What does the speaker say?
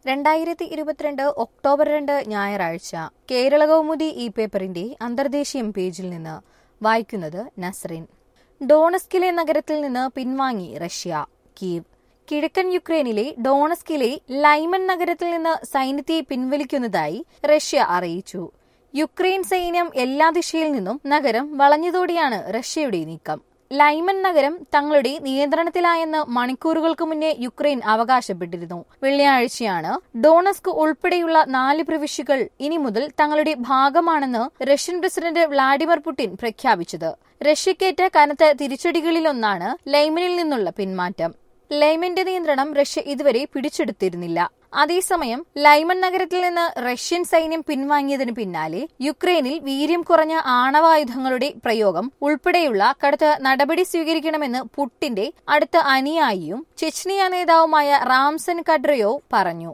രണ്ടായിരത്തി ഇരുപത്തിരണ്ട് ഒക്ടോബർ രണ്ട് ഞായറാഴ്ച കേരള കൗമുദി ഈ പേപ്പറിന്റെ അന്തർദേശീയം പേജിൽ നിന്ന് വായിക്കുന്നത് നസ്രിൻ ഡോണസ്കിലെ നഗരത്തിൽ നിന്ന് പിൻവാങ്ങി റഷ്യ കീവ് കിഴക്കൻ യുക്രൈനിലെ ഡോണസ്കിലെ ലൈമൻ നഗരത്തിൽ നിന്ന് സൈന്യത്തെ പിൻവലിക്കുന്നതായി റഷ്യ അറിയിച്ചു യുക്രൈൻ സൈന്യം എല്ലാ ദിശയിൽ നിന്നും നഗരം വളഞ്ഞതോടെയാണ് റഷ്യയുടെ നീക്കം ലൈമൻ നഗരം തങ്ങളുടെ നിയന്ത്രണത്തിലായെന്ന് മണിക്കൂറുകൾക്ക് മുന്നേ യുക്രൈൻ അവകാശപ്പെട്ടിരുന്നു വെള്ളിയാഴ്ചയാണ് ഡോണസ്ക് ഉൾപ്പെടെയുള്ള നാല് പ്രവിശ്യകൾ ഇനി മുതൽ തങ്ങളുടെ ഭാഗമാണെന്ന് റഷ്യൻ പ്രസിഡന്റ് വ്ളാഡിമിർ പുടിൻ പ്രഖ്യാപിച്ചത് റഷ്യക്കേറ്റ കനത്ത തിരിച്ചടികളിലൊന്നാണ് ലൈമനിൽ നിന്നുള്ള പിന്മാറ്റം ലൈമന്റെ നിയന്ത്രണം റഷ്യ ഇതുവരെ പിടിച്ചെടുത്തിരുന്നില്ല അതേസമയം ലൈമൻ നഗരത്തിൽ നിന്ന് റഷ്യൻ സൈന്യം പിൻവാങ്ങിയതിന് പിന്നാലെ യുക്രൈനിൽ വീര്യം കുറഞ്ഞ ആണവായുധങ്ങളുടെ പ്രയോഗം ഉൾപ്പെടെയുള്ള കടുത്ത നടപടി സ്വീകരിക്കണമെന്ന് പുട്ടിന്റെ അടുത്ത അനുയായിയും ചെച്നിയ നേതാവുമായ റാംസൻ കഡ്രയോവ് പറഞ്ഞു